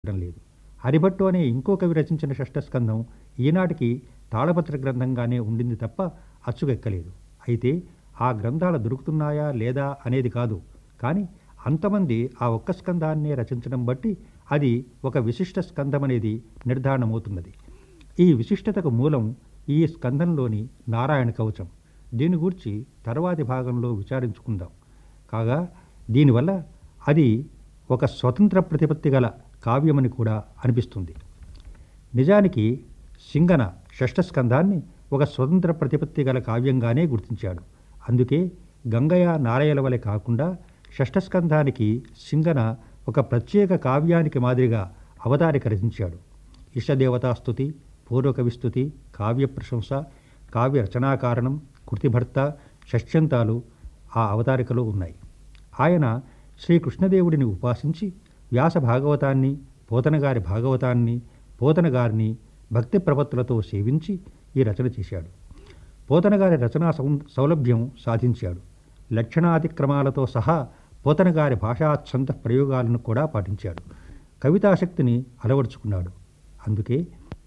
దొరకటం లేదు హరిభట్టు అనే ఇంకో కవి రచించిన షష్ఠస్కంధం ఈనాటికి తాళపత్ర గ్రంథంగానే ఉండింది తప్ప అచ్చుకెక్కలేదు అయితే ఆ గ్రంథాలు దొరుకుతున్నాయా లేదా అనేది కాదు కానీ అంతమంది ఆ ఒక్క స్కందాన్నే రచించడం బట్టి అది ఒక విశిష్ట స్కందం అనేది నిర్ధారణమవుతున్నది ఈ విశిష్టతకు మూలం ఈ స్కందంలోని నారాయణ కవచం దీని గురించి తర్వాతి భాగంలో విచారించుకుందాం కాగా దీనివల్ల అది ఒక స్వతంత్ర ప్రతిపత్తి గల కావ్యమని కూడా అనిపిస్తుంది నిజానికి సింగన షష్ఠస్కంధాన్ని ఒక స్వతంత్ర ప్రతిపత్తి గల కావ్యంగానే గుర్తించాడు అందుకే గంగయ్య నారాయణ వలె కాకుండా షష్ఠస్కంధానికి సింగన ఒక ప్రత్యేక కావ్యానికి మాదిరిగా అవతారిక రచించాడు ఇష్టదేవతాస్తుతి పూర్వకవిస్తుతి కావ్య ప్రశంస కావ్య రచనాకారణం కృతిభర్త షష్యంతాలు ఆ అవతారికలో ఉన్నాయి ఆయన శ్రీకృష్ణదేవుడిని ఉపాసించి వ్యాస భాగవతాన్ని పోతనగారి భాగవతాన్ని పోతనగారిని భక్తి ప్రపత్తులతో సేవించి ఈ రచన చేశాడు పోతనగారి రచనా సౌ సౌలభ్యం సాధించాడు లక్షణాతిక్రమాలతో సహా పోతనగారి భాషాఛంద ప్రయోగాలను కూడా పాటించాడు కవితాశక్తిని అలవర్చుకున్నాడు అందుకే